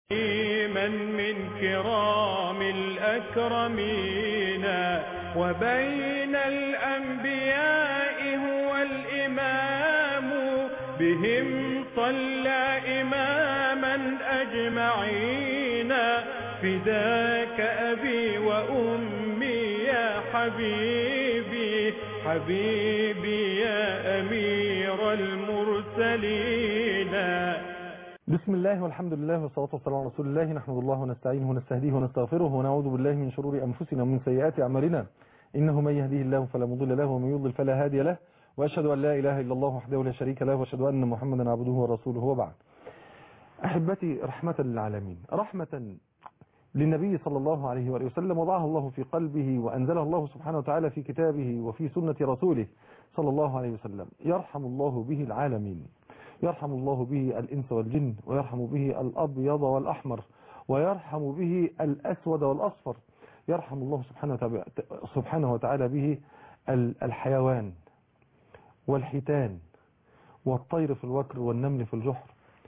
من من كرام الأكرمين وبين الأنبياء هو الإمام بهم صلى إماما أجمعين فداك أبي وأمي يا حبيبي حبيبي يا أمير المرسلين بسم الله والحمد لله والصلاة والسلام على رسول الله نحمد الله ونستعينه ونستهديه ونستغفره ونعوذ بالله من شرور أنفسنا ومن سيئات أعمالنا إنه من يهديه الله فلا مضل له ومن يضلل فلا هادي له وأشهد أن لا إله إلا الله وحده لا شريك له وأشهد أن محمدا عبده ورسوله وبعد أحبتي رحمة للعالمين رحمة للنبي صلى الله عليه وآله وسلم وضعها الله في قلبه وأنزلها الله سبحانه وتعالى في كتابه وفي سنة رسوله صلى الله عليه وسلم يرحم الله به العالمين يرحم الله به الإنس والجن ويرحم به الأبيض والأحمر ويرحم به الأسود والأصفر يرحم الله سبحانه وتعالى, سبحانه وتعالى به الحيوان والحيتان والطير في الوكر والنمل في الجحر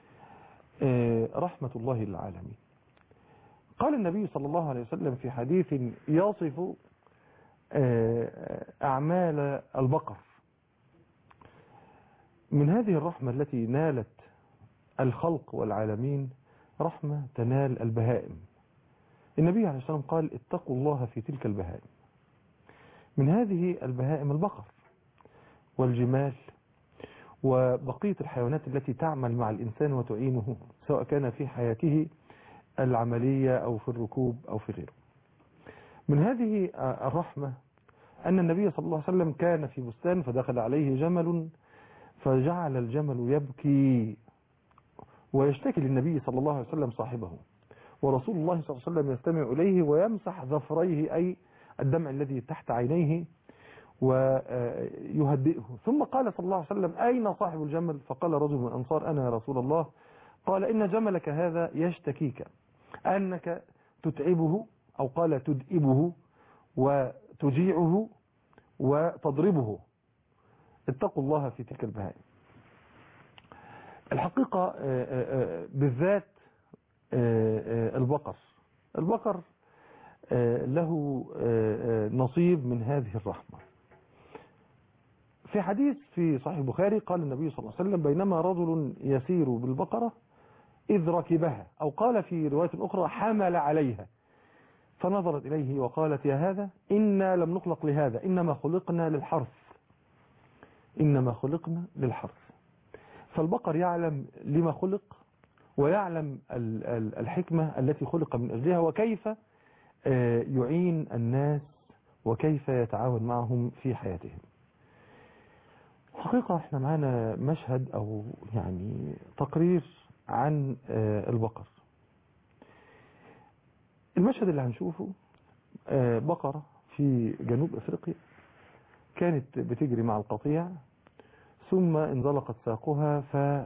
رحمة الله للعالمين قال النبي صلى الله عليه وسلم في حديث يصف أعمال البقر من هذه الرحمة التي نالت الخلق والعالمين رحمة تنال البهائم النبي عليه الصلاة والسلام قال اتقوا الله في تلك البهائم من هذه البهائم البقر والجمال وبقية الحيوانات التي تعمل مع الإنسان وتعينه سواء كان في حياته العملية أو في الركوب أو في غيره من هذه الرحمة أن النبي صلى الله عليه وسلم كان في بستان فدخل عليه جمل فجعل الجمل يبكي ويشتكي للنبي صلى الله عليه وسلم صاحبه ورسول الله صلى الله عليه وسلم يستمع إليه ويمسح ظفريه أي الدمع الذي تحت عينيه ويهدئه ثم قال صلى الله عليه وسلم أين صاحب الجمل فقال رجل من الأنصار أنا يا رسول الله قال إن جملك هذا يشتكيك أنك تتعبه أو قال تدئبه وتجيعه وتضربه اتقوا الله في تلك البهائم الحقيقة بالذات البقر البقر له نصيب من هذه الرحمة في حديث في صحيح البخاري قال النبي صلى الله عليه وسلم بينما رجل يسير بالبقرة إذ ركبها أو قال في رواية أخرى حمل عليها فنظرت إليه وقالت يا هذا إنا لم نخلق لهذا إنما خلقنا للحرث إنما خلقنا للحرث فالبقر يعلم لما خلق ويعلم الحكمة التي خلق من أجلها وكيف يعين الناس وكيف يتعاون معهم في حياتهم حقيقة احنا معانا مشهد او يعني تقرير عن البقر المشهد اللي هنشوفه بقرة في جنوب افريقيا كانت بتجري مع القطيع ثم انزلقت ساقها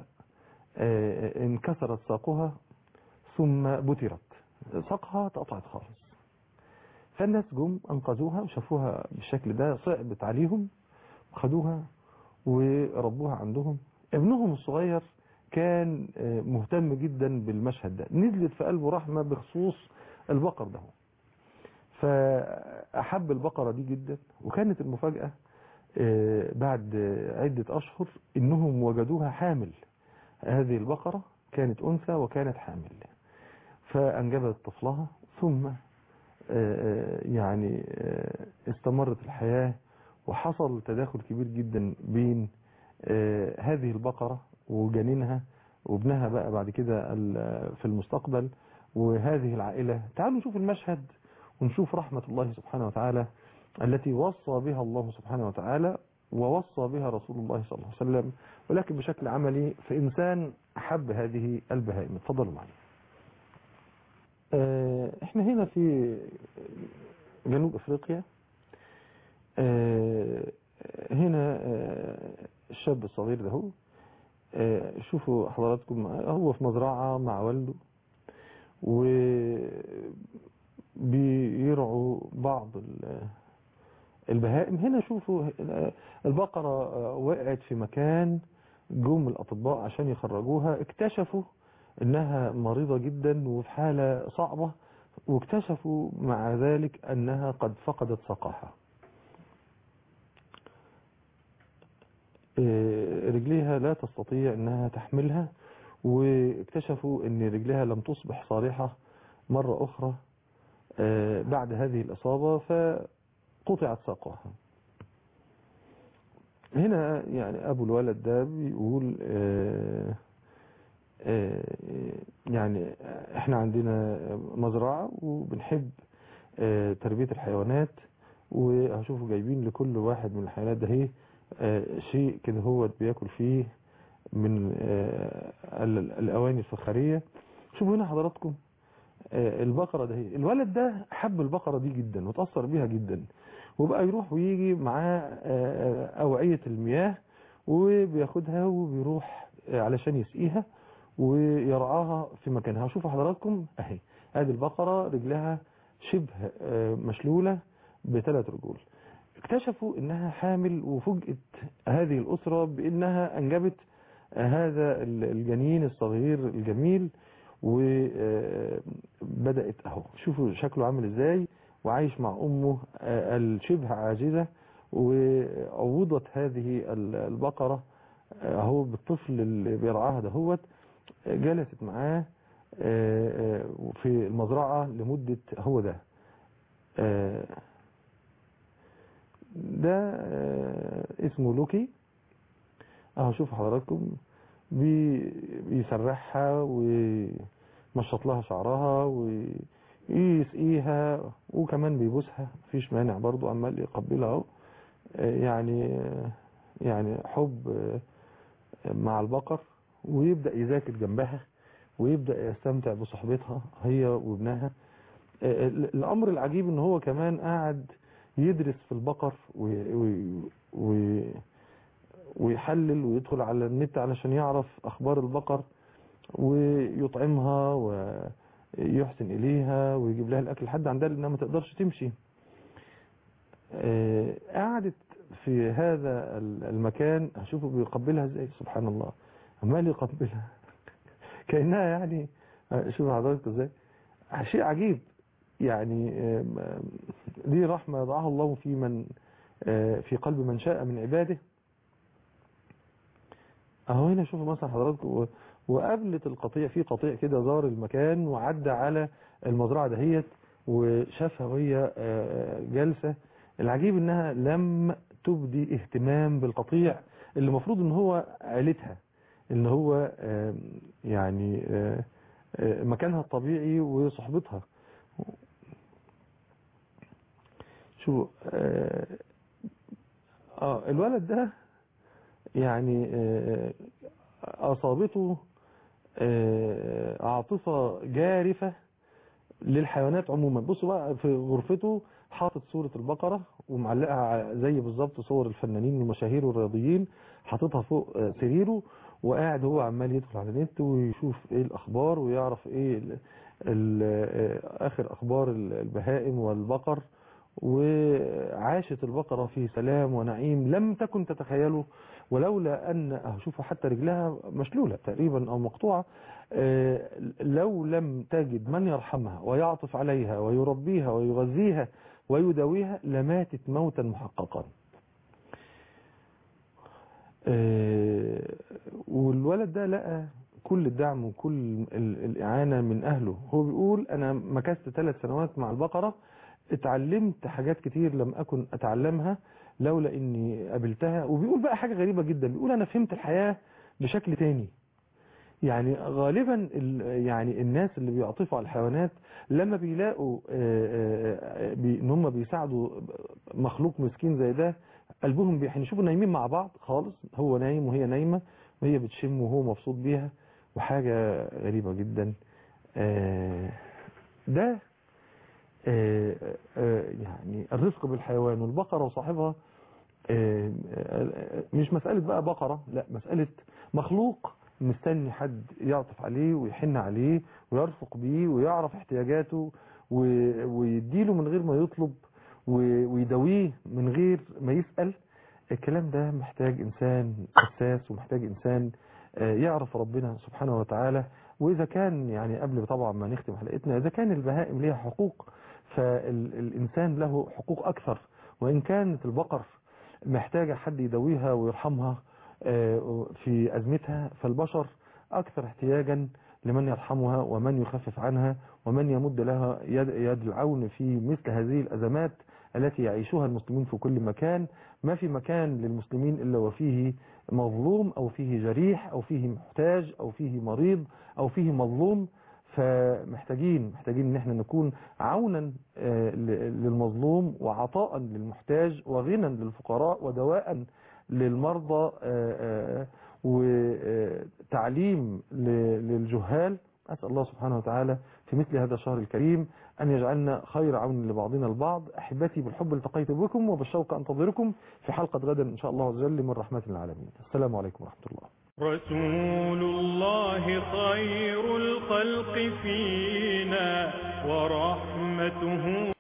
فانكسرت ساقها ثم بترت ساقها تقطعت خالص فالناس جم انقذوها وشافوها بالشكل ده صعبت عليهم خدوها وربوها عندهم ابنهم الصغير كان مهتم جدا بالمشهد ده نزلت في قلبه رحمة بخصوص البقر ده فأحب البقرة دي جدا وكانت المفاجأة بعد عدة أشهر إنهم وجدوها حامل هذه البقرة كانت أنثى وكانت حامل فأنجبت طفلها ثم يعني استمرت الحياة وحصل تداخل كبير جدا بين هذه البقرة وجنينها وابنها بقى بعد كده في المستقبل وهذه العائلة تعالوا نشوف المشهد ونشوف رحمة الله سبحانه وتعالى التي وصى بها الله سبحانه وتعالى ووصى بها رسول الله صلى الله عليه وسلم ولكن بشكل عملي فإنسان أحب هذه البهائم اتفضلوا معي احنا هنا في جنوب افريقيا هنا الشاب الصغير ده هو شوفوا حضراتكم هو في مزرعة مع والده وبيرعوا بعض البهائم هنا شوفوا البقرة وقعت في مكان جم الأطباء عشان يخرجوها اكتشفوا انها مريضة جدا وفي حالة صعبة واكتشفوا مع ذلك انها قد فقدت ساقها إيه، رجليها لا تستطيع انها تحملها واكتشفوا ان رجلها لم تصبح صالحة مرة اخرى آه، بعد هذه الاصابة فقطعت ساقها هنا يعني ابو الولد ده بيقول آه، آه، يعني احنا عندنا مزرعة وبنحب آه، تربية الحيوانات وهشوفوا جايبين لكل واحد من الحيوانات ده هي شيء كده هو بياكل فيه من آه، ال- الاواني الفخارية شوفوا هنا حضراتكم آه، البقرة ده هي الولد ده حب البقرة دي جدا وتأثر بيها جدا وبقى يروح ويجي معاه آه، أوعية المياه وبياخدها وبيروح آه، علشان يسقيها ويرعاها في مكانها شوفوا حضراتكم اهي ادي البقرة رجلها شبه آه، مشلولة بثلاث رجول اكتشفوا انها حامل وفوجئت هذه الاسرة بانها انجبت آه، هذا ال- الجنين الصغير الجميل وبدأت اهو شوفوا شكله عامل ازاي وعايش مع امه آه، الشبه عاجزة وعوضت هذه ال- البقرة آه، اهو بالطفل اللي بيرعاها دهوت آه، جلست معاه آه، آه، في المزرعة لمدة هو ده آه، ده آه، اسمه لوكي اهو شوف حضراتكم بي- بيسرحها ويمشط لها شعرها ويسقيها وكمان بيبوسها مفيش مانع برضو عمال يقبلها اهو آه، يعني آه، يعني حب آه، مع البقر ويبدأ يذاكر جنبها ويبدأ يستمتع بصحبتها هي وابنها آه، ال- الأمر العجيب ان هو كمان قاعد يدرس في البقر و- و- و- ويحلل ويدخل على النت علشان يعرف أخبار البقر ويطعمها ويحسن إليها ويجيب لها الأكل لحد عندها لأنها ما تقدرش تمشي آه، قعدت في هذا ال- المكان هشوفه بيقبلها ازاي سبحان الله عمال يقبلها كأنها يعني آه، شوف حضرتك ازاي شيء عجيب يعني آم، آم، دي رحمة يضعها الله في من آه، في قلب من شاء من عباده اهو هنا شوفوا مثلا حضراتكم و- وقابلت القطيع في قطيع كده زار المكان وعدى على المزرعة دهيت وشافها وهي آه، جالسة العجيب انها لم تبدي اهتمام بالقطيع اللي المفروض ان هو عيلتها ان هو آم، يعني آه، آه، مكانها الطبيعي وصحبتها شو آه آه، الولد ده يعني آه، أصابته آه، عاطفة جارفة للحيوانات عموما بصوا بقى في غرفته حاطط صورة البقرة ومعلقها زي بالظبط صور الفنانين والمشاهير والرياضيين حاططها فوق آه، سريره وقاعد هو عمال يدخل على النت ويشوف ايه الاخبار ويعرف ايه ال ال آه، اخر اخبار البهائم والبقر وعاشت البقرة في سلام ونعيم لم تكن تتخيله ولولا أن أشوف حتى رجلها مشلولة تقريبا أو مقطوعة آه، لو لم تجد من يرحمها ويعطف عليها ويربيها ويغذيها ويداويها لماتت موتا محققا آه، والولد ده لقى كل الدعم وكل ال- الإعانة من أهله هو بيقول أنا مكثت ثلاث سنوات مع البقرة اتعلمت حاجات كتير لم أكن أتعلمها لولا إني قابلتها وبيقول بقى حاجة غريبة جدا بيقول أنا فهمت الحياة بشكل تاني يعني غالبا ال- يعني الناس اللي بيعطفوا على الحيوانات لما بيلاقوا آه، آه، بي- ان هم بيساعدوا مخلوق مسكين زي ده قلبهم بيحن شوفوا نايمين مع بعض خالص هو نايم وهي نايمة وهي بتشم وهو مبسوط بيها وحاجة غريبة جدا آه، ده آه، آه، يعني الرفق بالحيوان والبقرة وصاحبها آه، آه، مش مسألة بقى بقرة لا مسألة مخلوق مستني حد يعطف عليه ويحن عليه ويرفق بيه ويعرف احتياجاته و- ويديله من غير ما يطلب و- ويداويه من غير ما يسأل الكلام ده محتاج إنسان حساس ومحتاج إنسان آه، يعرف ربنا سبحانه وتعالى وإذا كان يعني قبل طبعا ما نختم حلقتنا إذا كان البهائم ليها حقوق فالإنسان له حقوق أكثر وإن كانت البقر محتاجة حد يدويها ويرحمها آه، في أزمتها فالبشر أكثر احتياجا لمن يرحمها ومن يخفف عنها ومن يمد لها يد, يد العون في مثل هذه الأزمات التي يعيشها المسلمين في كل مكان ما في مكان للمسلمين إلا وفيه مظلوم أو فيه جريح أو فيه محتاج أو فيه مريض أو فيه مظلوم فمحتاجين محتاجين ان احنا نكون عونا آه، ل- للمظلوم وعطاء للمحتاج وغنى للفقراء ودواء للمرضى آه، آه، وتعليم ل- للجهال أسأل الله سبحانه وتعالى في مثل هذا الشهر الكريم أن يجعلنا خير عون لبعضنا البعض أحبتي بالحب التقيت بكم وبالشوق أنتظركم في حلقة غدا إن شاء الله عز وجل من رحمة العالمين السلام عليكم ورحمة الله رسول الله خير الخلق فينا ورحمته